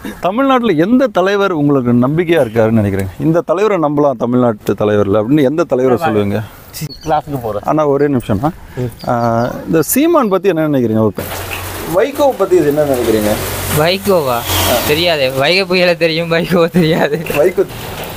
தமிழ்நாட்டில் எந்த தலைவர் உங்களுக்கு நம்பிக்கையாக இருக்காருன்னு நினைக்கிறீங்க இந்த தலைவரை நம்பலாம் தமிழ்நாட்டு தலைவரில் அப்படின்னு எந்த தலைவரை சொல்லுவீங்க கிளாஸுக்கு போகிறேன் ஆனால் ஒரே நிமிஷம்னா ஆஹ், இந்த சீமான் பற்றி என்ன நினைக்கிறீங்க ஓகே வைகோ பற்றி இது என்ன நினைக்கிறீங்க வைகோவா தெரியாது வைகை புயல தெரியும் வைகோ தெரியாது வைகோ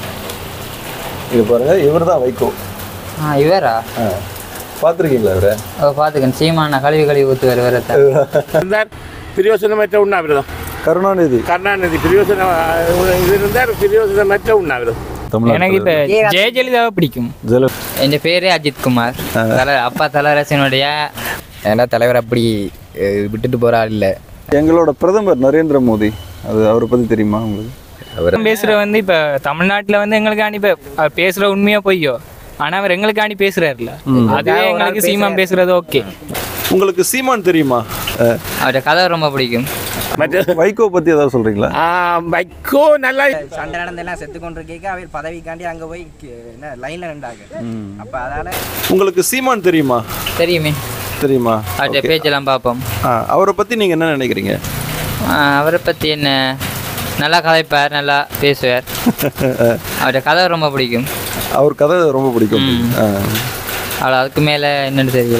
இது பாருங்க இவர் தான் வைகோ ஆ இவரா பார்த்துருக்கீங்களா இவரை ஓ பார்த்துக்கன் சீமான கழுவி கழுவி ஊத்து வர வரத்த இருந்தார் பிரயோசனமற்ற உண்ணாவிரதம் கருணாநிதி கருணாநிதி பிரயோசனம் இது இருந்தார் பிரயோசனமற்ற உண்ணாவிரதம் எனக்கு இப்ப ஜெயலலிதாவை பிடிக்கும் ஜெல என் பேரே அஜித் குமார் தல அப்பா தலரசனுடைய ஏன்னா தலைவர் அப்படி அஹ், விட்டுட்டு போற ஆள் இல்லை எங்களோட பிரதமர் நரேந்திர மோடி அது அவரை பற்றி தெரியுமா உங்களுக்கு பேசுற வந்து இப்ப தமிழ்நாட்டுல வந்து எங்களுக்காண்டி இப்ப அவர் பேசுற உண்மையா பொய்யோ ஆனா அவர் எங்களுக்காண்டி பேசுறாருல அதுவே எங்களுக்கு சீமான் பேசுறது ஓகே உங்களுக்கு சீமான் தெரியுமா அஹ், அவருடைய கதை ரொம்ப பிடிக்கும் மற்ற வைகோ பற்றி ஏதாவது சொல்கிறீங்களா வைக்கோ நல்லா சண்டை நடந்தெல்லாம் செத்து கொண்டு கேட்க அவர் பதவிக்காண்டி அங்க போய் கி- என்ன லைன்ல நின்றாங்க அப்ப அதால உங்களுக்கு சீமான் தெரியுமா தெரியுமே தெரியுமா அவருடைய பேச்செல்லாம் பார்ப்போம் ஆ, அவரை பற்றி நீங்கள் என்ன நினைக்கிறீங்க ஆ, அவரை பற்றி என்ன நல்லா கதைப்பார் நல்லா பேசுவார் அவருடைய கதை ரொம்ப பிடிக்கும் அவர் கதை ரொம்ப பிடிக்கும் ஆ. அவ்வளோ அதுக்கு மேலே என்னன்னு தெரியல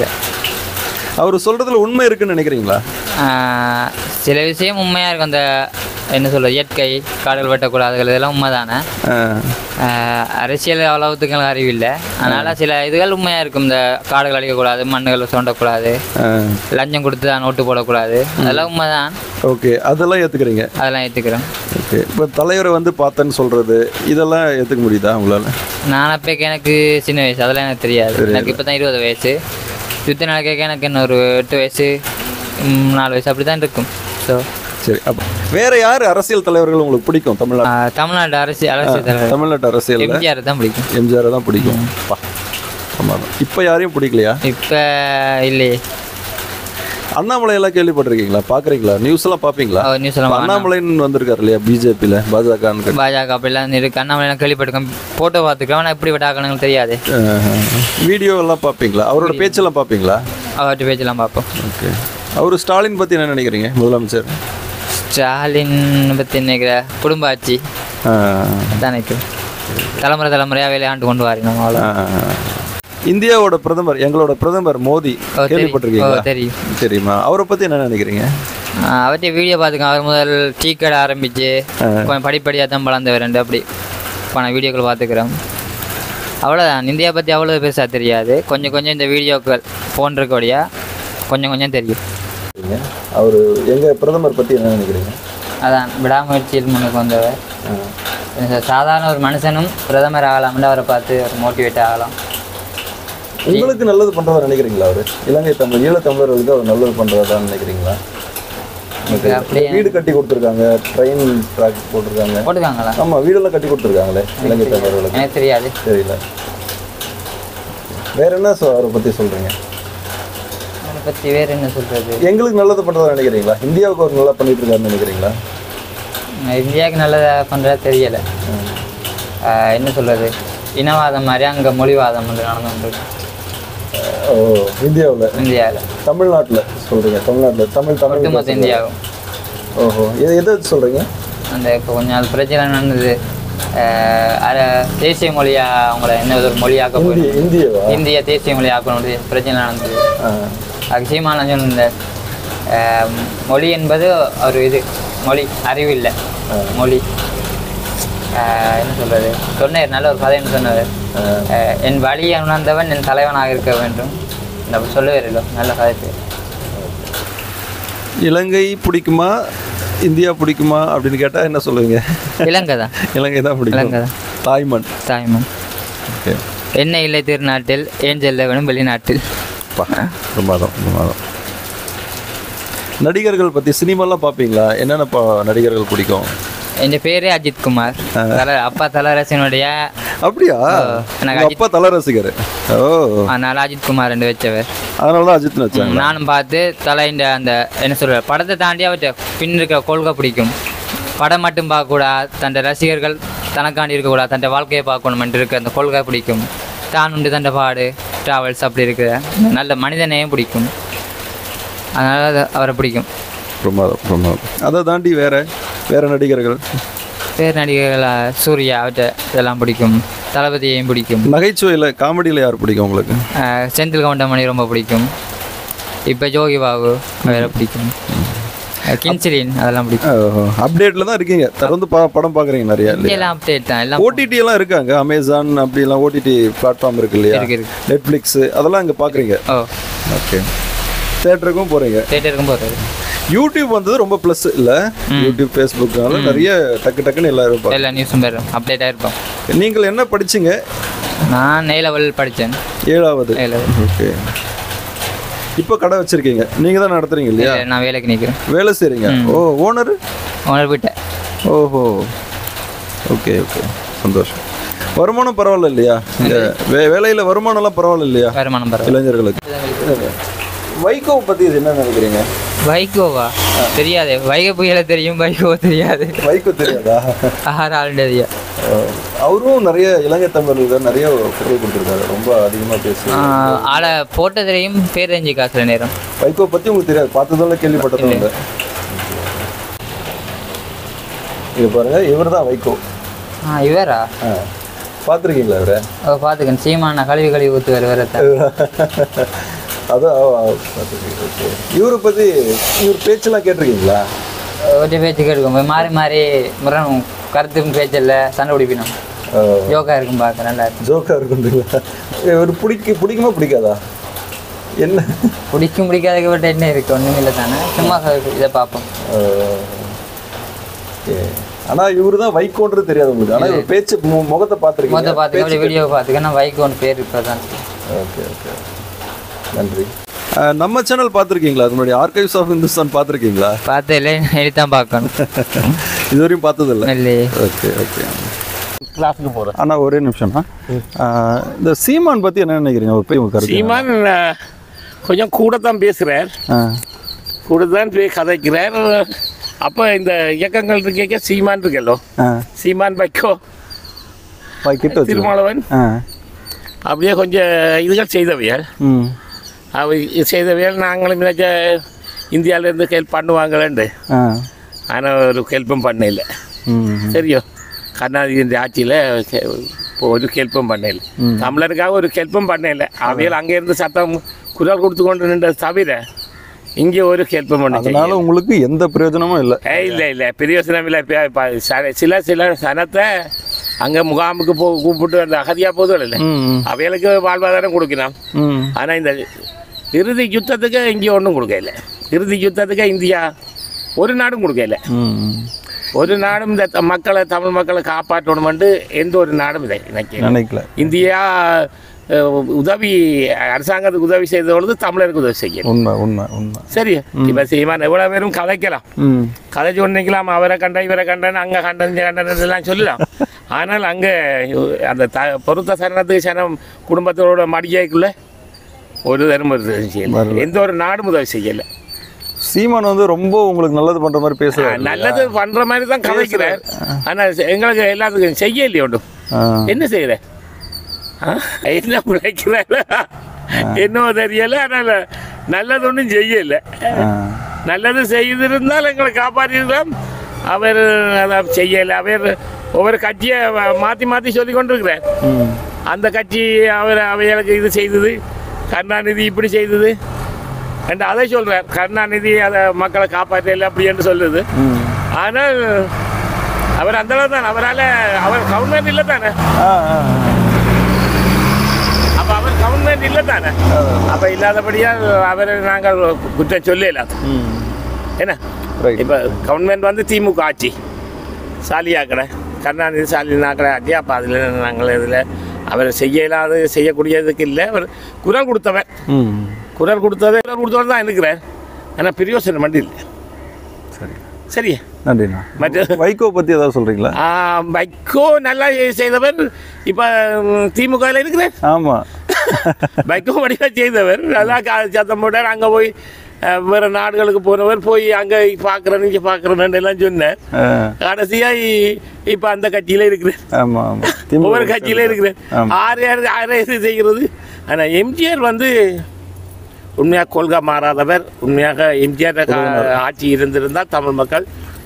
அவர் சொல்கிறதுல உண்மை இருக்குன்னு நினைக்கிறீங்களா ஆ, சில விஷயம் உண்மையாக இருக்கும் அந்த என்ன சொல்ல இயற்கை காடுகள் வெட்டக்கூடாதுகள் இதெல்லாம் உண்மை தானே ஆ. அரசியல் அவ்வளவுத்துக்கு எனக்கு அறிவில்லை அதனால் சில இதுகள் உண்மையாக இருக்கும் இந்த காடுகள் அழிக்கக்கூடாது மண்ணுகள் தோண்டக்கூடாது ஆ. லஞ்சம் கொடுத்து தான் நோட்டு போடக்கூடாது அதெல்லாம் உண்மை தான் ஓகே அதெல்லாம் ஏற்றுக்கிறீங்க அதெல்லாம் ஏற்றுக்கிறேன் ஓகே இப்போ தலைவரை வந்து பார்த்தேன்னு சொல்கிறது இதெல்லாம் ஏற்றுக்க முடியுதா உங்களால் நான் அப்போக்கு எனக்கு சின்ன வயசு அதெல்லாம் எனக்கு தெரியாது எனக்கு இப்போ தான் இருபது வயசு யுத்த நடக்க எனக்கு இன்னும் ஒரு எட்டு வயசு ம், நாலு வயசு அப்படி தான் இருக்கும் ஸோ சரி அப்போ வேற யார் அரசியல் தலைவர்கள் உங்களுக்கு பிடிக்கும் தமிழ்நாடு தமிழ்நாடு அரசியல் அரசியல் தலைவர் தமிழ்நாட்டு அரசியலில் எம்ஜிஆர் தான் பிடிக்கும் எம்ஜிஆர் தான் பிடிக்கும் பா ஆமாம் இப்போ யாரையும் பிடிக்கலையா இப்போ இல்லையே அண்ணாமலை எல்லாம் கேள்விப்பட்டிருக்கீங்களா பார்க்குறீங்களா நியூஸ் எல்லாம் பார்ப்பீங்களா அவர் நியூஸ் எல்லாம் அண்ணாமலைன்னு வந்திருக்காரு இல்லையா பிஜேபியில் பாஜக பாஜக அப்படிலாம் இருக்கு அண்ணாமலை கேள்விப்பட்டிருக்கேன் ஃபோட்டோ பார்த்துக்கிறேன் ஆனால் எப்படி விட்டாக்கணுங்க தெரியாது வீடியோ எல்லாம் பார்ப்பீங்களா அவரோட பேச்செல்லாம் பார்ப்பீங்களா அவர்கிட்ட பேச்செல்லாம் பார்ப்போம் ஓகே அவர் ஸ்டாலின் பற்றி என்ன நினைக்கிறீங்க முதலமைச்சர் ஸ்டாலின் பற்றி நினைக்கிற குடும்ப ஆட்சி ஆ, தான் நினைக்கிறேன் தலைமுறை தலைமுறையாக விளையாண்டு கொண்டு வரணும் அவ்வளோ ஆ. இந்தியாவோட பிரதமர் எங்களோட பிரதமர் மோடி ஓ, தெரியும். கேள்விப்பட்டிருக்கீங்களா ஓ, தெரியும். தெரியுமா அவரை பற்றி என்ன நினைக்கிறீங்க அவர்கிட்ட வீடியோ பார்த்துக்கோங்க அவர் முதல் டீ கடை ஆரம்பித்து கொஞ்சம் படிப்படியாக தான் வளர்ந்து ரெண்டு அப்படி இப்போ நான் வீடியோக்கள் பார்த்துக்கிறேன் அவ்வளோதான் இந்தியா பற்றி அவ்வளோ பெருசாக தெரியாது கொஞ்சம் கொஞ்சம் இந்த வீடியோக்கள் ஃபோன் இருக்கோடையா கொஞ்சம் கொஞ்சம் தெரியும் அவர் எங்கள் பிரதமர் பற்றி என்ன நினைக்கிறீங்க அதான் விடாமுயற்சியில் முன்னுக்கு வந்தவர் இந்த சாதாரண ஒரு மனுஷனும் பிரதமர் ஆகலாம்னு அவரை பார்த்து ஒரு மோட்டிவேட் ஆகலாம் உங்களுக்கு நல்லது பண்ணுறதா நினைக்கிறீங்களா அவர் இலங்கை தமிழ் ஈழத்தமிழர்களுக்கு அவர் நல்லது பண்ணுறதா நினைக்கிறீங்களா எனக்கு அப்படியே வீடு கட்டி கொடுத்துருக்காங்க ட்ரெயின் ட்ராக் போட்டிருக்காங்க போட்டுக்காங்களா ஆமாம் வீடெல்லாம் கட்டி கொடுத்துருக்காங்களே இலங்கை தமிழர்களுக்கு எனக்கு தெரியாது தெரியல வேற என்ன சொ- அவரை பற்றி சொல்கிறீங்க அவரை பற்றி வேறு என்ன சொல்கிறது எங்களுக்கு நல்லது பண்ணுறதா நினைக்கிறீங்களா இந்தியாவுக்கு அவர் நல்லா பண்ணிட்டு இருக்காருன்னு நினைக்கிறீங்களா இந்தியாவுக்கு நல்லதா பண்ணுறதா தெரியலை ஆஹ் என்ன சொல்கிறது இனவாதம் மாதிரி அங்கே மொழிவாதம் வந்து நடந்து கொண்டிருக்கு ஓ இந்தியாவில் இந்தியாவில் தமிழ்நாட்டில் சொல்கிறீங்க தமிழ்நாட்டில் தமிழ் தமிழ் ஒட்டுமொத்த இந்தியாவும் ஓஹோ எது எதை வச்சு சொல்கிறீங்க அந்த இப்போ கொஞ்சம் நாள் பிரச்சனை நடந்தது ஆஹ் அத தேசிய மொழியாக அவங்கள என்ன ஒரு மொழியாக்க இந்திய போய் இந்தியவா இந்திய தேசிய மொழி ஆக்கணும் பிரச்சனை நடந்தது ஆ அதுக்கு சீமானன் சொன்ன இந்த ஆஹ் மொழி என்பது ஒரு இது மொழி அறிவு இல்லை மொழி ஆஹ் என்ன சொல்றது சொன்னார் நல்ல ஒரு கதைன்னு சொன்னார் ஆஹ் என் வழியை உணர்ந்தவன் என் தலைவனாக இருக்க வேண்டும் இந்த சொல்லுவார் இல்லை நல்ல கதை இலங்கை பிடிக்குமா இந்தியா பிடிக்குமா அப்படின்னு கேட்டால் என்ன சொல்லுவீங்க இலங்கை தான் இலங்கை தான் பிடிக்கும் இலங்கை தான் தாய்மண் தாய்மன் ஓகே என்ன இல்லை திருநாட்டில் ஏன் செல்ல வேணும் வெளிநாட்டில் பா பிரமாதம் பிரமாதம் நடிகர்கள் பற்றி சினிமாலாம் பார்ப்பீங்களா என்னென்ன பா நடிகர்கள் பிடிக்கும் என் பேரே அஜித் குமார் தல அப்பா தலரசனுடைய அப்படியா எனக்கு உங்க அப்பா தல ரசிகர் ஓ அதனால அஜித் குமார் ரெண்டு வச்சவர் அதனால தான் அஜித்னு வச்சாங்க நானும் பார்த்து தலையின் அந்த என்ன சொல்ற படத்தை தாண்டி அவற்றை பின் இருக்கிற கொள்கை பிடிக்கும் படம் மட்டும் பார்க்கக்கூடாது தன் ரசிகர்கள் தனக்காண்டி இருக்கக்கூடாது தன் வாழ்க்கையை பார்க்கணுமென்று இருக்க அந்த கொள்கை பிடிக்கும் தான் உண்டு தன் பாடு ட்ராவல்ஸ் அப்படி இருக்கிற நல்ல மனிதனையும் பிடிக்கும் அதனால் அது அவரை பிடிக்கும் பிரமாதம் பிரமாதம் அதை தாண்டி வேற வேற நடிகர்கள் பேர் நடிகர்கள் அஹ், சூர்யா அவற்றை இதெல்லாம் பிடிக்கும் தளபதியையும் பிடிக்கும் நகைச்சுவையில் காமெடியில் யார் பிடிக்கும் உங்களுக்கு அஹ், செந்தில் கவுண்டமணி ரொம்ப பிடிக்கும் இப்போ ஜோகி பாபு வேற பிடிக்கும் அஹ், கின்சிலின் அதெல்லாம் பிடிக்கும் அப்டேட்டில் தான் இருக்கீங்க தொடர்ந்து பா படம் பார்க்குறீங்க நிறையா இல்லையா எல்லாம் அப்டேட் தான் எல்லாம் ஓடிடி எல்லாம் இருக்காங்க அமேசான் அப்படிலாம் ஓடிடி பிளாட்ஃபார்ம் இருக்கு இல்லையா இருக்கு, இருக்கு. நெட்ஃப்ளிக்ஸ் அதெல்லாம் இங்கே பார்க்குறீங்க ஓ ஓகே தேட்டருக்கும் போகிறீங்க தேட்டருக்கும் போகிறது யூடியூப் வந்தது ரொம்ப ப்ளஸ் இல்லை யூடியூப் ஃபேஸ்புக்னால நிறைய டக்கு டக்குன்னு எல்லாரும் பார்க்க எல்லா நியூஸும் வரும் அப்டேட்டாக இருப்போம் நீங்கள் என்ன படிச்சீங்க நான் ஏ லெவல் படித்தேன் ஏழாவது ஏ லெவல் ஓகே இப்போ கடை வச்சிருக்கீங்க நீங்கள் தான் நடத்துறீங்க இல்லையா நான் வேலைக்கு நிற்கிறேன் வேலை செய்கிறீங்க ஓ ஓனர் உணர் விட்டேன் ஓஹோ ஓகே ஓகே சந்தோஷம் வருமானம் பரவாயில்ல இல்லையா இந்த வே வேலையில் வருமானம்லாம் பரவாயில்ல இல்லையா வருமானம் பரவாயில்ல இளைஞர்களுக்கு வைகோவை பற்றி இது என்ன நினைக்கிறீங்க வைகோவா தெரியாது வைகை புயல தெரியும் வைகோ தெரியாது வைகோ தெரியாதா ஆறு ஆளுடைய தெரியாது அஹ் அவரும் நிறைய இலங்கை தமிழர்கள் நிறைய குரல் கொடுத்துருக்காரு ரொம்ப அதிகமாக பேசி ஆஹ் ஆளை போட்ட தெரியும் பேர் தெரிஞ்சு காசுல நேரம் வைகோ பற்றி உங்களுக்கு தெரியாது பார்த்ததும் இல்லை கேள்விப்பட்டதும் இல்லை இது பாருங்க இவர் தான் வைகோ ஆ இவரா ஆ பார்த்துருக்கீங்களா இவரை ஓ பார்த்துக்கேன் சீமான கழுவி கழுவி ஊற்றுவார் வரத்த அதான் பார்த்துருக்கீங்க ஓகே இவரை பற்றி இவர் பேச்செல்லாம் கேட்டிருக்கீங்களா ஒரு பேச்சு கேட்கும் போய் மாறி மாறி முரண் கருத்து பேச்சில் சண்டை பிடிப்பினோம் யோகா இருக்கும் பார்க்க நல்லா இருக்கும் ஜோக்கா இருக்குன்றீங்களா இவர் பிடிக்க பிடிக்குமா பிடிக்காதா என்ன பிடிக்கும் பிடிக்காதக்கு விட்டு என்ன இருக்கு ஒன்றும் இல்லை தானே சும்மா இதை பார்ப்போம் ஆனால் இவர் தான் வைகோன்றது தெரியாது உங்களுக்கு ஆனால் இவர் பேச்சு மு- முகத்தை மொதல் பார்த்துருக்கீங்க பார்த்துக்க அப்படி வீடியோ பார்த்துக்க வைகோன்னு பேர் இப்போ தான் ஓகே ஓகே நன்றி அஹ், நம்ம சேனல் பார்த்துருக்கீங்களா அது முன்னாடி ஆர்கைவ்ஸ் ஆஃப் இந்துஸ்தான் பார்த்துருக்கீங்களா பார்த்து இல்லை தான் பார்க்கணும் இதுவரையும் பார்த்ததில்ல இல்லையே ஓகே ஓகே கிளாஸுக்கு போகிறேன் அண்ணா ஒரே நிமிஷம்ண்ணா அஹ், இந்த சீமான் பற்றி என்ன நினைக்கிறீங்க ஒரு பெரிய கருத்து சீமான் அஹ், கொஞ்சம் கூட தான் பேசுகிறார் ஆ கூட தான் போய் கதைக்கிறார் அப்போ இந்த இயக்கங்கள் இருக்கேக்க சீமான் இருக்கல்லோ ஆ சீமான் வைக்கோ வாய் கிட்ட வச்சு திருமாவளவன் ஆ அப்படியே கொஞ்சம் இதுகள் செய்தவையால் ம் அவை செய்தவையால் நாங்களும் நினைச்ச இந்தியாவிலேருந்து ஹெல்ப் பண்ணுவாங்களேண்டு ஆ ஆனால் ஒரு ஹெல்ப்பும் பண்ணல ம் சரியோ கருணாநிதி ஆட்சியில் ஒரு ஹெல்ப்பும் பண்ணல தமிழருக்காக ஒரு ஹெல்ப்பும் பண்ணல அவையில் அங்கேருந்து சத்தம் குரல் கொடுத்து கொண்டு நின்ற தவிர இங்கே ஒரு ஹெல்ப்பும் பண்ண அதனால உங்களுக்கு எந்த பிரயோஜனமும் இல்லை ஏ இல்லை இல்லை பிரயோசனம் இல்லை இப்ப- இப்ப ச- சில சில சனத்தை அங்கே முகாமுக்கு போ கூப்பிட்டு அந்த அகதியாக போதும் இல்லை ம் அவைகளுக்கு வாழ்வாதாரம் கொடுக்கணும் ம் ஆனால் இந்த இறுதி யுத்தத்துக்கு இங்கே ஒன்றும் கொடுக்கல இறுதி யுத்தத்துக்கு இந்தியா ஒரு நாடும் கொடுக்கல ம் ஒரு நாடும் இந்த த- மக்களை தமிழ் மக்களை காப்பாற்றணுமென்று எந்த ஒரு நாடும் இல்லை எனக்கு நினைக்கல இந்தியா அஹ், உதவி அரசாங்கத்துக்கு உதவி செய்த பொழுது தமிழருக்கு உதவி செய்யணும் உண்மை உண்மை உண்மை சரி இப்போ சீமான் எவ்வளோ பேரும் கதைக்கலாம் ம் கதை சொன்னிக்கலாம் அவரை கண்ட இவரை கண்டன் அங்கே கண்டன் இங்கே கண்டன் எல்லாம் சொல்லலாம் ஆனால் அங்கே அந்த த பொருத்த சரணத்துக்கு சனம் குடும்பத்தோட மடிக்கைக்குள்ள ஒரு தர்மம் உதவி செய்யல எந்த ஒரு நாடும் உதவி செய்யலை சீமான் வந்து ரொம்ப உங்களுக்கு நல்லது பண்ற மாதிரி பேசுறாரு நல்லது பண்ற மாதிரி தான் கதைக்கிறார் ஆனால் எங்களுக்கு எல்லாத்துக்கும் செய்யலையே ஒன்றும் ஆ. என்ன செய்யற ஆ? என்ன பிழைக்கிறாரு என்னவோ தெரியல ஆனால் நல்லது ஒன்றும் செய்யல ஆ. நல்லது செய்திருந்தால் எங்களை காப்பாற்றிருக்கலாம் அவர் அதை செய்யலை அவர் ஒவ்வொரு கட்சியை மாற்றி மாற்றி சொல்லி கொண்டிருக்கிறார் ம் அந்த கட்சி அவர் அவைகளுக்கு இது செய்தது கருணாநிதி இப்படி செய்தது என்று அதை சொல்றார் கருணாநிதி அதை மக்களை காப்பாற்றல அப்படி என்று சொல்லுது ம் ஆனால் அவர் அந்த அளவு தான் அவரால் அவர் கவர்மெண்ட் இல்லை தானே ஆ ஆ அப்போ அவர் கவர்மெண்ட் இல்லை தானே அப்போ இல்லாதபடியால் அவரை நாங்கள் குற்றம் சொல்லலாம் ம் என்ன ரைட் இப்போ கவர்மெண்ட் வந்து திமுக ஆட்சி சாலியாக்கடை கருணாநிதி சாலினாக்கடை ஆட்சி அப்போ அதில் நாங்கள் இதில் அவர் செய்ய இயலாது செய்யக்கூடியதுக்கு இல்லை அவர் குரல் கொடுத்தவர் ம் குரல் கொடுத்தவர் குரல் கொடுத்தவர் தான் இருக்கிறார் ஆனால் பிரியோசனம் மட்டும் இல்லை சரி சரி நன்றிண்ணா மற்ற வைகோ பத்தி ஏதாவது சொல்றீங்களா பைக்கோ நல்லா செய்தவர் இப்போ திமுகவில் இருக்கிறார் ஆமா பைக்கோ வடிவாக செய்தவர் நல்லா கா சத்தம் போட்டார் அங்கே போய் அஹ், வேறு நாடுகளுக்கு போனவர் போய் அங்கே பார்க்குறேன் இங்கே பார்க்குறேன்னு எல்லாம் சொன்னார் ஆ, கடைசியாக இப்போ அந்த கட்சியில் இருக்கிறேன் ஆமா ஆமா திமுக ஒவ்வொரு கட்சியில இருக்கிறேன் ஆமா. ஆறு யார் ஆறு இது செய்கிறது ஆனால் எம்ஜிஆர் வந்து உண்மையாக கொள்கை மாறாதவர் உண்மையாக எம்ஜிஆர் ஆட்சி இருந்திருந்தால் தமிழ் மக்கள்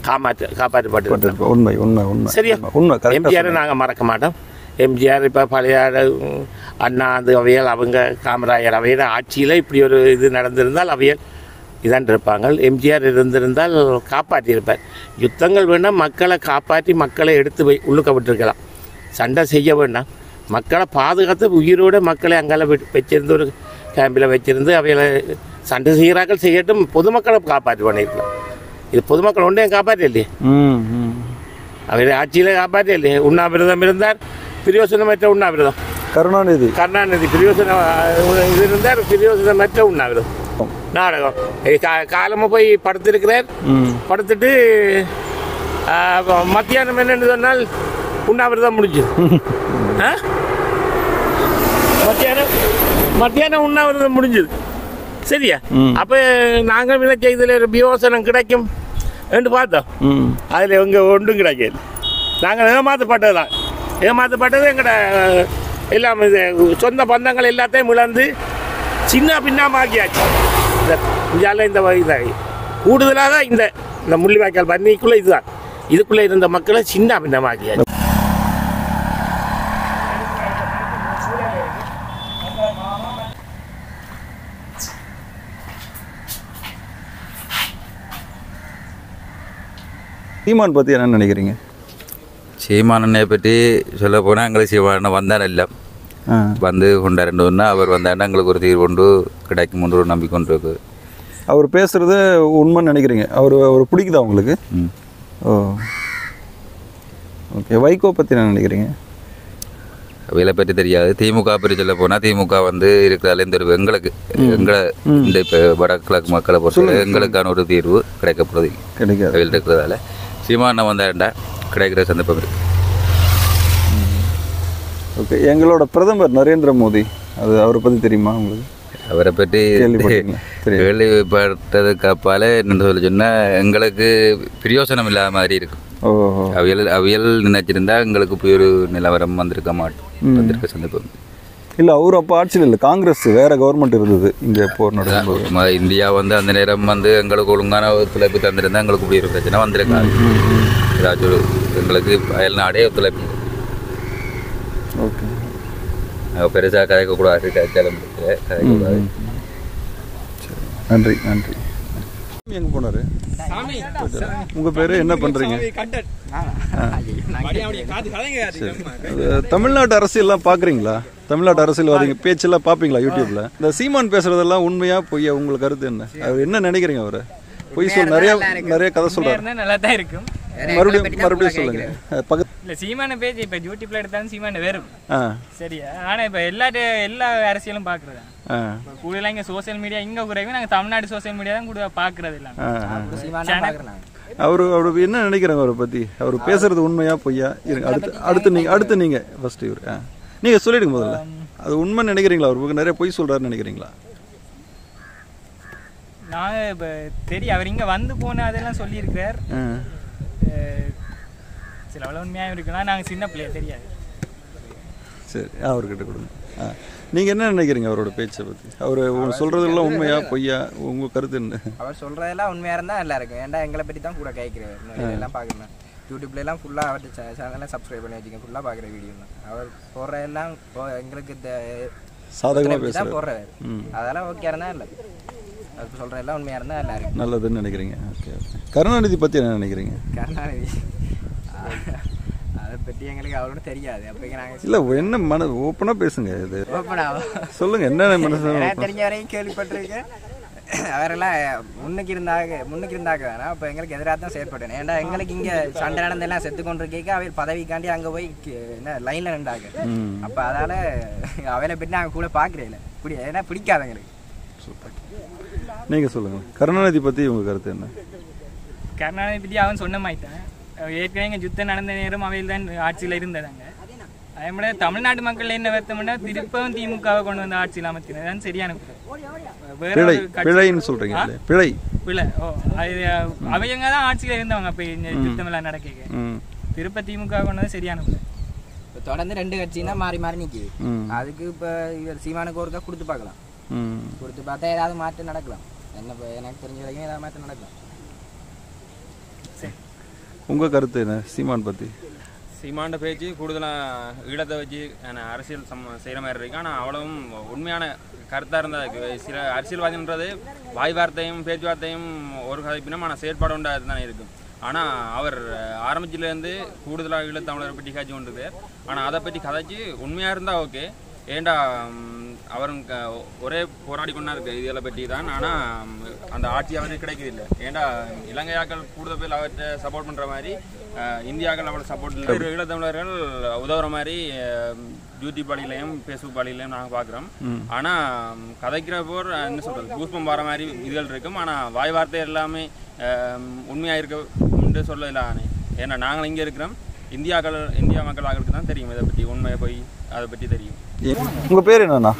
காப்பாற்று காப்பாற்றப்பட்டு பட்டிருப்போம். உண்மை உண்மை உண்மை சரியா உண்மை கரெக்டாக எம்ஜிஆரை நாங்கள் மறக்க மாட்டோம் எம்ஜிஆர் இப்போ பழைய உம், அண்ணா அது அவையல் அவங்க காமராஜர் அவையில் ஆட்சியில் இப்படி ஒரு இது நடந்திருந்தால் அவையல் இதான் இருப்பாங்க எம்ஜிஆர் இருந்திருந்தால் காப்பாற்றியிருப்பார் யுத்தங்கள் வேண்டாம் மக்களை காப்பாற்றி மக்களை எடுத்து வை உள்ளுக்க விட்டுருக்கலாம் சண்டை செய்ய வேண்டாம் மக்களை பாதுகாத்து உயிரோட மக்களை அங்கால விட்டு வச்சிருந்து ஒரு கேம்பில் வச்சிருந்து அவைகளை சண்டை செய்கிறார்கள் செய்யட்டும் பொதுமக்களை காப்பாற்றி பண்ணியிருக்கலாம் இது பொதுமக்கள் ஒன்றையும் காப்பாற்ற இல்லையே ம் ம் அவர் ஆட்சியில் காப்பாற்ற இல்லையே உண்ணாவிரதம் இருந்தார் பிரயோசனமற்ற உண்ணாவிரதம் கருணாநிதி கருணாநிதி பிரயோசனம் அஹ், இது இருந்தார் பிரயோசனமற்ற உண்ணாவிரதம் நாடகம் கா- காலமா போய் படுத்திருக்கிறார் ம் படுத்துட்டு ஆஹ், மத்தியானம் என்னன்னு சொன்னால் உண்ணாவிரதம் முடிஞ்சு ஆ? மத்தியானம் மத்தியானம் உண்ணாவிரதம் முடிஞ்சது சரியா ம். அப்போ நாங்கள் விளைச்ச இதில் ஒரு பியோசனம் கிடைக்கும் என்று பார்த்தோம் ம் அதில் இவங்க ஒன்றும் கிடைக்காது நாங்கள் ஏமாற்றப்பட்டது தான் ஏமாற்றப்பட்டது எங்களோட எல்லாம் இது சொந்த பந்தங்கள் எல்லாத்தையும் இழந்து சின்ன பின்னமாக்கியாச்சு இந்த இந்தியாவில் இந்த இதாகி கூடுதலாக இந்த இந்த முள்ளிவாய்க்கால் பண்ணிக்குள்ளே இதுதான் இதுக்குள்ளே இருந்த மக்களை சின்ன பின்னமாக்கியாச்சு சீமான் பற்றி என்ன நினைக்கிறீங்க சீமானனை பற்றி சொல்ல போனால் எங்களுக்கு சீமானன் வந்தார் எல்லாம் ஆ வந்து கொண்டாருந்தோன்னா அவர் வந்தாருன்னா எங்களுக்கு ஒரு தீர்வு கொண்டு கிடைக்கும் ஒரு நம்பிக்கை கொண்டு இருக்கு அவர் பேசுறது உண்மைன்னு நினைக்கிறீங்க அவர் அவர் பிடிக்குதா உங்களுக்கு ம். ஓ ஓகே வைகோ பற்றி என்ன நினைக்கிறீங்க அவைகளை பற்றி தெரியாது திமுக பற்றி சொல்ல போனால் திமுக வந்து இருக்கிறதால இந்த ஒரு எங்களுக்கு எங்களை இந்த இப்போ வடகிழக்கு மக்களை பொறுத்தவரை எங்களுக்கான ஒரு தீர்வு கிடைக்கப்படுது கிடைக்காது அவையில் இருக்கிறதால சீமானன் வந்தாருண்டா கிடைக்கிற சந்தர்ப்பம் இருக்கு ஓகே எங்களோட பிரதமர் நரேந்திர மோடி அது அவரை பற்றி தெரியுமா உங்களுக்கு அவரை பற்றி கேள்விப்பட்டீங்களா? தெரியும். கேள்விப்பட்டதுக்கு அப்பால என்ன சொல்ல சொன்னால் எங்களுக்கு பிரயோசனம் இல்லாத மாதிரி இருக்கும் ஓ அவியல் அவியல் நினைச்சிருந்தா எங்களுக்கு போய் ஒரு நிலவரம் வந்திருக்க மாட்டோம் வந்திருக்க சந்தர்ப்பம் இல்லை அவர் அப்போ ஆட்சியில் இல்லை காங்கிரஸ் வேற கவர்மெண்ட் இருந்தது இங்கே போர் நடக்கும்போது ம- இந்தியா வந்து அந்த நேரம் வந்து எங்களுக்கு ஒழுங்கான ஒத்துழைப்பு தந்திருந்தா எங்களுக்கு இப்படி ஒரு பிரச்சனை வந்திருக்காது ஏதாச்சும் ஒரு எங்களுக்கு அயல் நாடே ஒத்துழைப்பு ஓகே பெருசாக கதைக்கக்கூடாது கதைச்சாலும் கதைக்கக்கூடாது நன்றி நன்றி எங்கே போனார் உங்கள் பேர் என்ன பண்ணுறீங்க தமிழ்நாட்டு அரசியல்லாம் பார்க்குறீங்களா தமிழ்நாட்டு அரசியல்வாதிங்க பேச்செல்லாம் பார்ப்பீங்களா யூடியூப்ல இந்த சீமான் பேசுறதெல்லாம் உண்மையா பொய்யா உங்களுக்கு கருத்து என்ன அவர் என்ன நினைக்கிறீங்க அவரை பொய் சொல் நிறைய நிறைய கதை சொல்றாரு இருந்தால் நல்லா தான் இருக்கும் மறுபடியும் மறுபடியும் சொல்லுங்க அஹ் பக்கத்து இல்லை சீமான பேஜ் இப்போ யூடியூப்ல எடுத்தாலும் சீமான வெறும் ஆ சரியா ஆனால் இப்போ எல்லா எல்லா அரசியலும் பார்க்குறதா ஆ இப்போ கூடுதலாக இங்கே சோஷியல் மீடியா இங்கே குறைவு நாங்கள் தமிழ்நாடு சோஷியல் மீடியா தான் கூட பார்க்குறது இல்லை ஆ ஆ. சீமானா பார்க்குறேன் அவரு அவரு என்ன நினைக்கிறாங்க அவரை பத்தி அவர் பேசுறது உண்மையா பொய்யா இருங்க அடுத்து அடுத்து நீங்க அடுத்து நீங்க ஃபர்ஸ்ட் இவர் ஆ. நீங்க சொல்லிடுங்க முதல்ல அது உண்மை நினைக்கிறீங்களா அவர் நிறைய பொய் சொல்றாருன்னு நினைக்கிறீங்களா நான் இப்போ தெரியும் அவர் இங்கே வந்து போன அதெல்லாம் சொல்லியிருக்கார் ஆ. அஹ் சில அவ்வளோ உண்மையாக இருக்கலாம் நாங்கள் சின்ன பிள்ளைய தெரியாது சரி அவர்கிட்ட கொடுங்க ஆ. நீங்க என்ன நினைக்கிறீங்க அவரோட பேச்சை பத்தி அவர் சொல்றதெல்லாம் உண்மையா பொய்யா உங்க கருத்து என்ன அவர் சொல்றதெல்லாம் உண்மையா இருந்தா நல்லா இருக்கும் ஏன்டா எங்களை பற்றி தான் கூட கேட்கிறேன் எல்லாம் பார்க்கணும் யூடியூப்ல எல்லாம் ஃபுல்லா அவர் சேனலை சப்ஸ்கிரைப் பண்ணி வச்சுக்க ஃபுல்லா பார்க்குற வீடியோ தான் அவர் போடுற எல்லாம் இப்போ எங்களுக்கு இந்த சாதகமா ஒத்துழைப்பு தான் பேசுறாரு போடுறாரு ம். அதெல்லாம் ஓகே இருந்தா இல்லை அவர் சொல்ற எல்லாம் உண்மையா இருந்தா நல்லா இருக்கும் நல்லதுன்னு நினைக்கிறீங்க ஓகே ஓகே கருணாநிதி பத்தி என்ன நினைக்கிறீங்க கருணாநிதி அதை பற்றி எங்களுக்கு அவ்வளோ தெரியாது அப்போ நாங்கள் இல்ல என்ன மன ஓப்பனா பேசுங்க இது ஓப்பனா சொல்லுங்க என்ன மனசு எனக்கு தெரிஞ்ச வரையும் கேள்விப்பட்டிருக்கேன் அவரெல்லாம் முன்னுக்கு இருந்தாக முன்னுக்கு இருந்தாக்க வேணாம் அப்போ எங்களுக்கு எதிராக தான் செயற்பட்டேன் ஏன்டா எங்களுக்கு இங்கே சண்டை நடந்தெல்லாம் செத்து கொண்டு இருக்கேக்க அவர் பதவிக்காண்டி அங்கே போய் கி- என்ன லைனில் நின்றாங்க ம். அப்போ அதால் அவளை பற்றி நாங்கள் கூட பார்க்குறேன் பிடி ஏன்னா பிடிக்காது எங்களுக்கு நீங்க சொல்லுங்க கருணாநிதி பத்தி உங்க கருத்து என்ன கருணாநிதி பற்றி அவன் சொன்ன மாட்டான் ஏற்கனவே இங்கே யுத்தம் நடந்த நேரம் அவையில் தான் ஆட்சியில் இருந்ததாங்க அதே மாதிரி தமிழ்நாட்டு மக்கள் என்ன வருத்தம்னா திருப்பவும் திமுகவை கொண்டு வந்து ஆட்சியில் அமர்த்தினது தான் சரியான குறை. வேற பிழை ஒரு கட்சி- பிழைன்னு சொல்றீங்க இல்லையா? பிழை பிள்ளை ஓ அது அவங்க தான் ஆட்சியில் இருந்தவங்க அப்போ இந்த யுத்தம் எல்லாம் நடக்க ம் திருப்ப திமுக கொண்டு வந்து சரியான குறை. இப்போ தொடர்ந்து ரெண்டு கட்சியும் தான் மாறி மாறி நிற்கிது ம். அதுக்கு இப்போ இவர் சீமானுக்கு ஒருக்கா கொடுத்து பார்க்கலாம் ம் கொடுத்து பார்த்தா ஏதாவது மாற்றம் நடக்கலாம் என்ன இப்போ எனக்கு தெரிஞ்ச வரைக்கும் ஏதாவது மாற்றம் நடக்கலாம் உங்கள் கருத்து என்ன சீமான் பற்றி சீமாண்ட பேச்சு கூடுதலாக ஈழத்தை வச்சு ஆன அரசியல் சம் செய்கிற மாதிரி இருக்கு ஆனால் அவ்வளவும் உண்மையான கருத்தாக இருந்தால் சில அரசியல்வாதின்றது வாய் வார்த்தையும் பேச்சுவார்த்தையும் ஒரு கதைப்பினும் ஆனால் செயற்பாடு உண்டா தானே இருக்கும் ஆனால் அவர் ஆரம்பிச்சிலேருந்து கூடுதலாக ஈழத்தமிழரை பற்றி காய்ச்சி கொண்டிருக்கு ஆனால் அதை பற்றி கதைச்சு உண்மையாக இருந்தால் ஓகே ஏண்டா ம், அவரும் க- ஒரே போராடி கொண்டா இருக்கு இதில் பற்றி தான் ஆனால் அந்த ஆட்சி அவருக்கு கிடைக்குது இல்லை ஏண்டா இலங்கையாக்கள் கூடுதல் பேர் அவர்கிட்ட சப்போர்ட் பண்ணுற மாதிரி அஹ், இந்தியாக்கள் அவளை சப்போர்ட் இல்லை ஈழத்தமிழர்கள் உதவுற மாதிரி அஹ், யூடியூப் பாலிலையும் ஃபேஸ்புக் பாலிலையும் நாங்கள் பார்க்குறோம் ஆனால் கதைக்கிற போர் என்ன சொல்கிறது பூஸ்பம் வர மாதிரி இதுகள் இருக்கும் ஆனால் வாய் வார்த்தை எல்லாமே உண்மையாக இருக்க சொல்லல ஆனே ஏன்னா நாங்கள் இங்கே இருக்கிறோம் இந்தியாக்கள் இந்தியா மக்களாகளுக்கு தான் தெரியும் இதை பற்றி உண்மையை போய் அதை பற்றி தெரியும் உங்கள் பேர் என்னண்ணா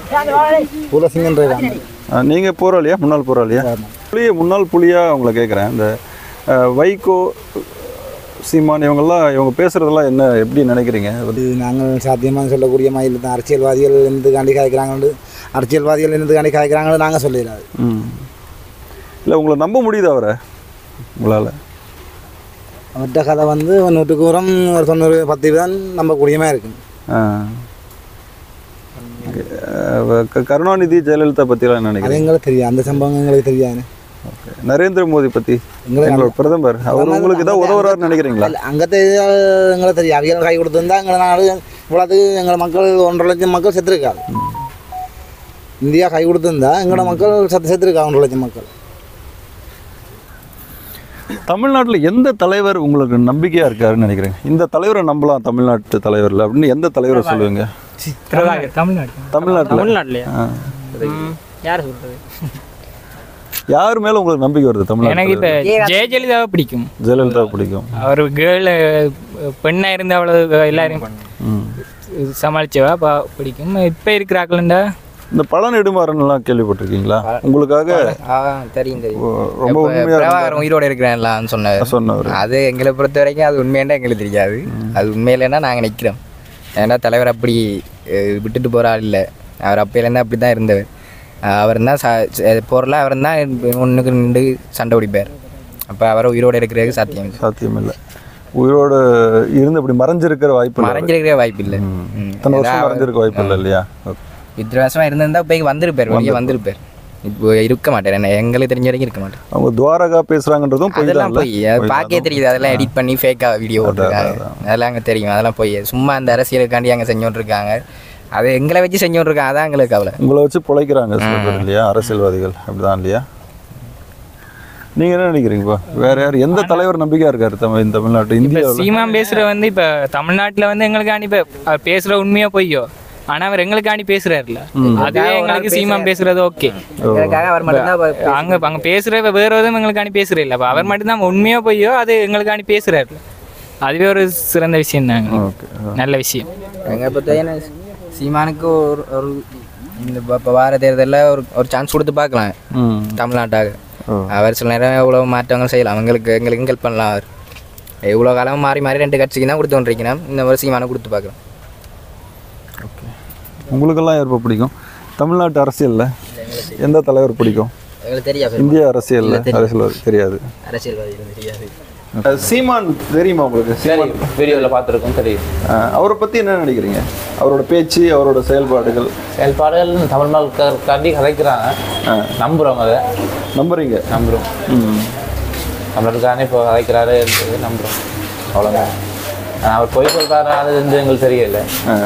நீங்கள் போராளியா முன்னாள் போராளியா புளிய முன்னாள் புலியா உங்களை கேட்குறேன் இந்த அஹ், வைகோ சீமான் இவங்கெல்லாம் இவங்க பேசுகிறதெல்லாம் என்ன எப்படி நினைக்கிறீங்க இது நாங்கள் சாத்தியமாக சொல்லக்கூடிய மாதிரி தான் அரசியல்வாதிகள் என்னதுக்காண்டி காய்க்கிறாங்கன்னு அரசியல்வாதிகள் என்னதுக்காண்டி காய்க்கிறாங்கன்னு நாங்கள் சொல்லிடாது ம் இல்லை உங்களை நம்ப முடியுதா அவரை உங்களால் அவர்கிட்ட கதை வந்து ஒரு நூற்றுக்கு உரம் ஒரு தொண்ணூறு பத்து தான் நம்பக்கூடியமாக இருக்குது ஆ அஹ், க- கருணாநிதி ஜெயலலிதா பற்றிலாம் என்ன அது நினைக்கிறீங்க எங்களுக்கு தெரியும் அந்த சம்பவம் எங்களுக்கு தெரியாது ஓகே நரேந்திர மோடி பற்றி எங்களுக்கு எங்களோட பிரதமர் அவர் உங்களுக்கு ஏதாவது உதவுறாருன்னு நினைக்கிறீங்களா அங்கே எங்களுக்கு தெரியும் அவியல் கை கொடுத்துருந்தா எங்களை நாடு இவ்வளோது எங்கள் மக்கள் ஒன்றரை லட்சம் மக்கள் செத்துருக்காங்க இந்தியா கை கொடுத்துருந்தா எங்களோட மக்கள் செத்து செத்துருக்கா ஒன்றரை லட்சம் மக்கள் தமிழ்நாட்டில் எந்த தலைவர் உங்களுக்கு நம்பிக்கையாக இருக்காருன்னு நினைக்கிறீங்க இந்த தலைவரை நம்பலாம் தமிழ்நாட்டு தலைவரில் அப்படின்னு எந்த தலைவரை சொல்லுவீங்க தமிழ்நாடு தமிழ்நாட்டில் தமிழ்நாட்டிலையா ஆ. யார் சொல்றது யார் மேலே உங்களுக்கு நம்பிக்கை வருது எனக்கு இப்ப தமிழ்நாட்டில் ஜெயலலிதாவை பிடிக்கும் ஜெயலலிதா பிடிக்கும் அவர் கேர்ள் பெண்ணா இருந்து அவ்வளவு எல்லாரையும் ம். சமாளிச்சவா பா- பிடிக்கும் இப்ப இருக்கிறாக்கள்டா இந்த பல நெடுமாறன்லாம் கேள்விப்பட்டிருக்கீங்களா உங்களுக்காக ஆ தெரியும் தெரியும் ஓ, ரொம்ப இப்ப உண்மையாக பிரபாகரன் உயிரோட இருக்கிறேன்லான்னு சொன்னார் சொன்னவர் அது எங்களை பொறுத்த வரைக்கும் அது உண்மையாண்டா எங்களுக்கு தெரியாது அது உண்மையிலன்னா நாங்கள் நிற்கிறோம் ஏன்னா தலைவர் அப்படி அஹ், விட்டுட்டு போகிற ஆள் இல்லை அவர் அப்பையிலேருந்து அப்படி தான் இருந்தவர் அவர் தான் ச போரில் அவர் தான் ஒன்றுக்கு நின்று சண்டை பிடிப்பார் அப்போ அவரை உயிரோட இருக்கிறதுக்கு சாத்தியம் இல்லை. சாத்தியம் இல்லை உயிரோடு இருந்து அப்படி மறைஞ்சிருக்கிற வாய்ப்பு இல்லை மறைஞ்சிருக்கிற வாய்ப்பு இல்லை இத்தனை வருஷம் மறைஞ்சிருக்க வாய்ப்பு இல்லை இல்லையா ஓகே. இத்தனை வருஷமாக இருந்திருந்தா போய் வந்திருப்பார் வெளியே வந்திருப்பார் இப்போ இருக்க மாட்டார் என்ன எங்களுக்கு தெரிஞ்ச வரைக்கும் இருக்க மாட்டார் அவங்க துவாரகா பேசுறாங்கன்றதும் பொய் தான் அதெல்லாம் இல்ல? போய் அது பார்க்கவே தெரியுது அதெல்லாம் எடிட் பண்ணி ஃபேக்காக வீடியோ போட்டிருக்காங்க அதெல்லாம் அங்கே தெரியும் அதெல்லாம் போய் சும்மா அந்த அரசியலுக்காண்டி அங்கே செஞ்சோன்ட்ருக்காங்க அது எங்களை வச்சு செஞ்சோன்ட்ருக்காங்க அதான் எங்களுக்கு கவலை உங்களை வச்சு பிழைக்கிறாங்க சில பேர் இல்லையா அரசியல்வாதிகள் அப்படிதான் இல்லையா நீங்க என்ன நினைக்கிறீங்கப்பா வேற யார் எந்த தலைவர் நம்பிக்கையா இருக்காரு தமிழ் இந்த தமிழ்நாட்டு இப்ப இந்தியாவில் சீமான் பேசுற வந்து இப்ப தமிழ்நாட்டுல வந்து எங்களுக்காண்டி இப்ப அவர் பேசுற உண்மையா பொய்யோ ஆனா அவர் எங்களுக்காண்டி பேசுறாருல அதுவே எங்களுக்கு சீமான் பேசுறது ஓகே எங்களுக்காக அவர் மட்டும்தான் அங்க அங்க பேசுற இப்ப வேற எதுவும் எங்களுக்காண்டி பேசுறது இல்ல அப்ப அவர் மட்டும்தான் உண்மையா பொய்யோ அது எங்களுக்காண்டி பேசுறாருல அதுவே ஒரு சிறந்த விஷயம் தாங்க ஓகே நல்ல விஷயம் எங்களை பொறுத்த சீமானுக்கு ஒரு ஒரு இந்த இப்போ வார தேர்தலில் ஒரு ஒரு சான்ஸ் கொடுத்து பார்க்கலாம் ம் தமிழ்நாட்டாக ஓ. அவர் சில நேரம் எவ்வளோ மாற்றங்கள் செய்யலாம் அவங்களுக்கு எங்களுக்கு ஹெல்ப் பண்ணலாம் அவர் எவ்வளோ காலம் மாறி மாறி ரெண்டு கட்சிக்கு தான் கொடுத்து கொண்டிருக்கிறோம் இந்த வருஷம் சீமானை கொடுத்து பார்க்கலாம் உங்களுக்கெல்லாம் யாருப்பா பிடிக்கும் தமிழ்நாட்டு அரசியல்ல எந்த தலைவர் பிடிக்கும் எங்களுக்கு தெரியாது இந்திய அரசியல்ல அரசியல்வாதி தெரியாது அரசியல்வாதிகள் தெரியாது அஹ் சீமான் தெரியுமா உங்களுக்கு சீமான் வீடியோவில் பார்த்துருக்கோம் தெரியும் அஹ் அவரை பத்தி என்ன நினைக்கிறீங்க அவரோட பேச்சு அவரோட செயல்பாடுகள் செயல்பாடுகள் தமிழ் மக்களுக்காண்டி கதைக்கிறாங்க நம்புகிறோம் அதை நம்புறீங்க நம்புகிறோம் ம் தமிழருக்காண்டி இப்போ கதைக்கிறாரு நம்புகிறோம் அவ்வளோதான் ஆனா, அவர் பொய் சொல்கிறாரு அது வந்து எங்களுக்கு தெரியல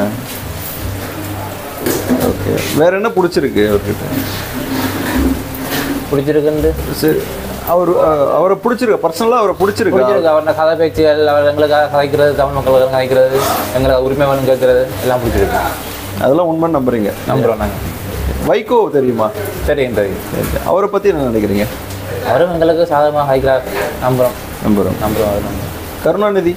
ஓகே வேற என்ன பிடிச்சிருக்கு அவர்கிட்ட பிடிச்சிருக்குன்னு சரி அவர் அஹ், அவரை பிடிச்சிருக்க பர்சனலாக அவரை பிடிச்சிருக்கு பிடிச்சிருக்கு அவரோட கதை பேச்சுகள் அவர் எங்களுக்காக கதைக்கிறது தமிழ் மக்களுக்காக கதைக்கிறது எங்களுக்கு உரிமை வேணும் கேட்கறது எல்லாம் பிடிச்சிருக்கு அதெல்லாம் உண்மை நம்புறீங்க நம்புகிறோம் நாங்கள் வைகோ தெரியுமா தெரியும் தெரியும் அவரை பத்தி என்ன நினைக்கிறீங்க அவரும் எங்களுக்கு சாதகமாக கதைக்கிறார் நம்புகிறோம் நம்புறோம் நம்புகிறோம் அவர் நம்புகிறோம் கருணாநிதி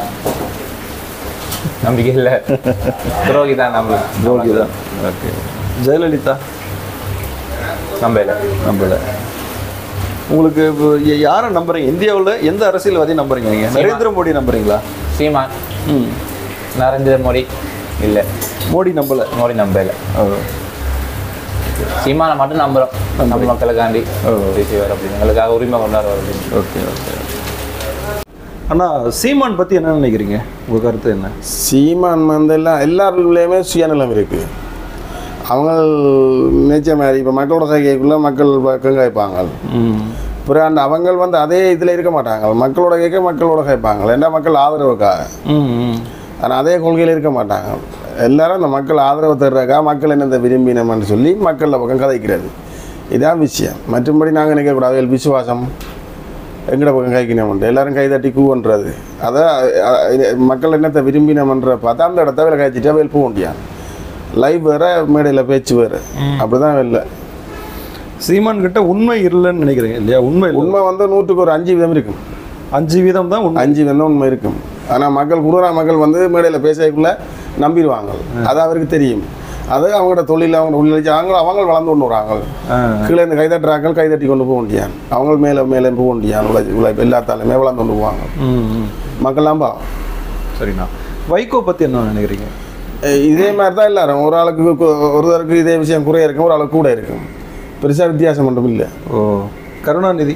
நம்பிக்கை இல்லை துரோகி தான் நம்புகிறோம் யோகி தான் ஓகே ஜெயலலிதா நம்பல நம்பல உங்களுக்கு இப்போ ய- யாரை நம்புறீங்க இந்தியாவில் எந்த அரசியல்வாதி நம்புறீங்க நீங்க நரேந்திர மோடி நம்புறீங்களா சீமான் ம் நரேந்திர மோடி இல்லை மோடி நம்பல மோடி நம்பல ஓ சீமானை மட்டும் நம்புகிறோம் தமிழ் மக்களுக்காண்டி பேசியவர் அப்படின்னு எங்களுக்காக உரிமை கொண்டாடுவார் அப்படின்னு ஓகே ஓகே அண்ணா சீமான் பற்றி என்ன நினைக்கிறீங்க உங்கள் கருத்து என்ன சீமான் வந்து எல்லாம் எல்லாருலேயுமே சுயநலம் இருக்குது அவங்க நினைச்ச மாதிரி இப்போ மக்களோட கைக்குள்ளே மக்கள் பக்கம் கேட்பாங்க அப்புறம் அந்த அவங்க வந்து அதே இதில் இருக்க மாட்டாங்க மக்களோட கேட்க மக்களோட கேட்பாங்க ஏன்னா மக்கள் ஆதரவுக்காக ஆனால் அதே கொள்கையில் இருக்க மாட்டாங்க எல்லாரும் அந்த மக்கள் ஆதரவு தர்றக்கா மக்கள் என்னத்தை விரும்பினோம்னு சொல்லி மக்களில் பக்கம் கதைக்கிறது இதான் விஷயம் மற்றபடி நாங்கள் நினைக்கக்கூடாது எல் விசுவாசம் எங்கட பக்கம் கைக்கினோம்ன்ட்டு எல்லாரும் கைதட்டி கூவன்றது அதை அ- அ- மக்கள் என்னத்தை விரும்பினோம்ன்ற பார்த்தா அந்த இடத்த வேலை காய்ச்சிட்டா வேல் போக முடியாது லைவ் வேற மேடையில் பேச்சு வேறு அப்படி தான் வெளில சீமான் கிட்ட உண்மை இல்லைன்னு நினைக்கிறீங்க இல்லையா உண்மை இல்லை. உண்மை வந்து நூற்றுக்கு ஒரு அஞ்சு வீதம் இருக்கும் அஞ்சு வீதம் தான் உண்மை அஞ்சு வீதம் தான் உண்மை இருக்கும் ஆனால் மக்கள் குருரா மக்கள் வந்து மேடையில் பேசக்குள்ள நம்பிடுவாங்க அது அவருக்கு தெரியும் அது அவங்களோட தொழில் அவங்க உள்ளிச்சு அவங்க அவங்க வளர்ந்து கொண்டு வராங்க கீழே இந்த கைதட்டுறாங்க கைதட்டி கொண்டு போக முடியாது அவங்க மேலே மேலே போக முடியாது உழை உழைப்பு எல்லாத்தாலுமே வளர்ந்து கொண்டு போவாங்க ம், ம். மக்கள்லாம் பாவம் சரிண்ணா வைகோ பற்றி என்ன நினைக்கிறீங்க அஹ் இதே மாதிரி தான் எல்லாரும் ஒரு ஆளுக்கு கு- ஒருத்தருக்கு இதே விஷயம் குறைய இருக்கும் ஒரு ஆளுக்கு கூட இருக்கும் பெருசாக வித்தியாசம் மட்டும் இல்லை ஓ கருணாநிதி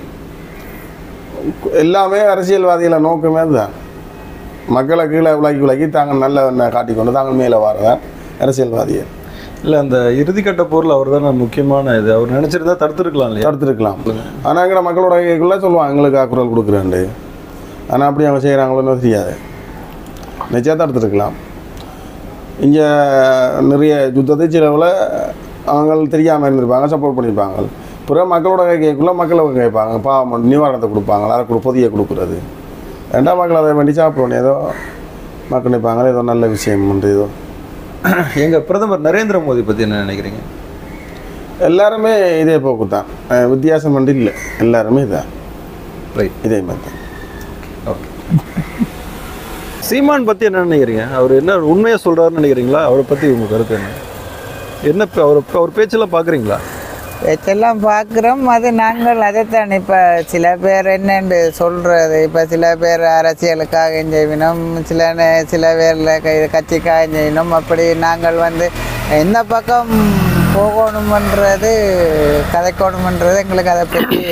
எல்லாமே அரசியல்வாதிகள நோக்கமே அதுதான் மக்களை கீழே விலக்கி விலக்கி தாங்கள் நல்ல காட்டிக்கொண்டு தாங்கள் மேலே வரதான் அரசியல்வாதிகள் இல்லை அந்த இறுதிக்கட்ட பொருள் அவர் தானே முக்கியமான இது அவர் நினச்சிருந்தா தடுத்துருக்கலாம் இல்லையா தடுத்துருக்கலாம் ஆனால் எங்களை மக்களோட கைக்குள்ளே சொல்லுவாங்க எங்களுக்கு குரல் கொடுக்குறேன்ட்டு ஆனால் அப்படி அவங்க செய்கிறாங்களோன்னு தெரியாது நிச்சயம் தடுத்துருக்கலாம் இங்கே நிறைய யுத்தத்தை சிலவில் அவங்க தெரியாமல் இருந்திருப்பாங்க சப்போர்ட் பண்ணியிருப்பாங்க பிறகு மக்களோட கைக்குள்ளே மக்களை கேட்பாங்க பாவம் நிவாரணத்தை கொடுப்பாங்க அதை கொடு பொதியை கொடுக்குறது ரெண்டாம் மக்கள் அதை வேண்டி சாப்பிடணும் ஏதோ மக்கள் நிற்பாங்க ஏதோ நல்ல விஷயம் உண்டு ஏதோ எங்கள் பிரதமர் நரேந்திர மோடி பற்றி என்ன நினைக்கிறீங்க எல்லாருமே இதே போக்கு தான் அஹ் வித்தியாசம் வந்து இல்லை எல்லாருமே இதான் ரைட் இதே மாதிரி தான் ஓகே சீமான் பற்றி என்ன நினைக்கிறீங்க அவர் என்ன உண்மையாக சொல்கிறாருன்னு நினைக்கிறீங்களா அவரை பற்றி உங்கள் கருத்து என்ன என்ன இப்ப அவர் அவர் பேச்செல்லாம் பார்க்குறீங்களா பேச்செல்லாம் பார்க்குறோம் அது நாங்கள் அதைத்தான் இப்போ சில பேர் என்னென்று சொல்கிறது இப்போ சில பேர் அரசியலுக்காக செய்வினோம் சில நே- சில பேரில் க கட்சிக்காக செய்யணும் அப்படி நாங்கள் வந்து எந்த பக்கம் போகணுமன்றது கதைக்கணுமன்றது எங்களுக்கு அதை பற்றி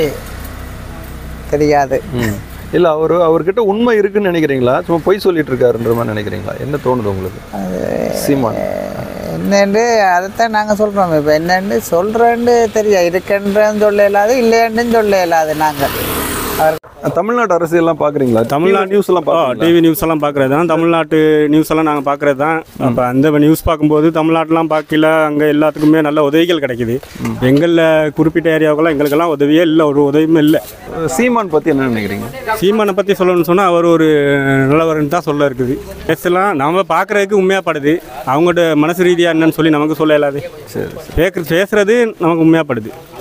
தெரியாது இல்லை அவர் அவர்கிட்ட உண்மை இருக்குன்னு நினைக்கிறீங்களா சும்மா பொய் சொல்லிட்டு இருக்காருன்ற மாதிரி நினைக்கிறீங்களா என்ன தோணுது உங்களுக்கு சீமான் என்னென்று அதைத்தான் நாங்கள் சொல்கிறோம் இப்போ என்னென்னு சொல்கிறேன்னு தெரியும் இருக்குன்றன்னு சொல்ல இயலாது இல்லைன்னு சொல்ல இயலாது நாங்கள் அவர் தமிழ்நாட்டு அரசியல்லாம் பார்க்குறீங்களா தமிழ்நாடு நியூஸ் எல்லாம் பார்க்குறீங்களா டிவி நியூஸ் எல்லாம் பார்க்குறது தான் தமிழ்நாட்டு நியூஸ் எல்லாம் நாங்கள் பார்க்குறது தான் அப்போ அந்த நியூஸ் பார்க்கும்போது தமிழ்நாட்டெலாம் பார்க்கல அங்கே எல்லாத்துக்குமே நல்ல உதவிகள் கிடைக்குது எங்களில் குறிப்பிட்ட ஏரியாவுக்கெல்லாம் எங்களுக்கெல்லாம் உதவியே இல்லை ஒரு உதவியும் இல்லை சீமான் பற்றி என்ன நினைக்கிறீங்க சீமானை பற்றி சொல்லணும்னு சொன்னால் அவர் ஒரு நல்லவர்னு தான் சொல்ல இருக்குது பேசலாம் நம்ம பார்க்குறதுக்கு உண்மையாகப்படுது அவங்களோட மனசு ரீதியாக என்னன்னு சொல்லி நமக்கு சொல்ல இயலாது பேசுறது நமக்கு உண்மையாகப்படுது